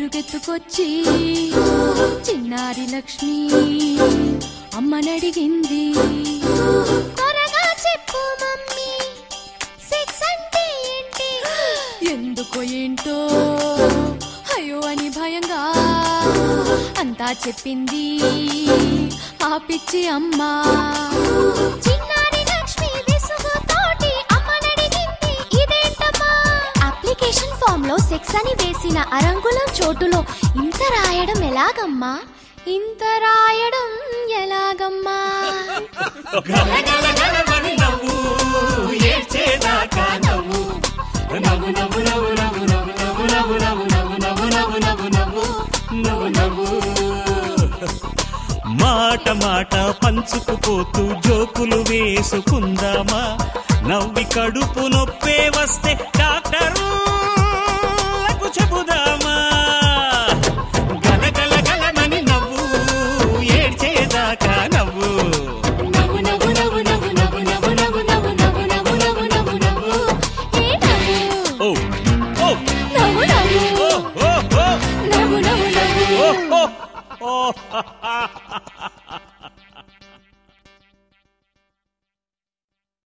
పరుగెత్తుకొచ్చి చిన్నారి లక్ష్మి అమ్మనడిగింది త్వరగా చెప్పు మమ్మీ సెక్స్ అంటే ఏంటి ఎందుకో ఏంటో అయ్యో అని భయంగా అంతా చెప్పింది ఆ పిచ్చి అమ్మ చిన్నారి లక్ష్మి విసుగుతోటి అమ్మనడిగింది ఇదేంటమ్మా అప్లికేషన్ ఫామ్ లో సెక్స్ అని వేసిన అరంగుళం చోటులో ఇంత రాయడం ఎలాగమ్మా ఇంత రాయడం ఎలాగమ్మా గల గల గలమని నవ్వు ఏడ్చేదాకా నవ్వు నవ్వు నవ్వు నవ్వు నవ్వు నవ్వు నవ్వు నవ్వు నవ్వు నవ్వు నవ్వు నవ్వు నవ్వు నవ్వు నవ్వు మాట మాట పంచుకుపోతూ జోకులు వేసుకుందామా నవ్వి కడుపు నొప్పే వస్తే డాక్టరు చెబుదామా గల గల గలమని నవ్వు ఏడ్చేదాకా నవ్వు నవ్వు నవ్వు నవ్వు నవ్వు నవ్వు నవ్వు నవ్వు నవ్వు నవ్వు నవ్వు నవ్వు నవ్వు నవ్వు ఏ నవ్వు ఓ ఓ నవ్వు నవ్వు ఓ ఓ ఓ నవ్వు నవ్వు నవ్వు ఓ ఓ ఓ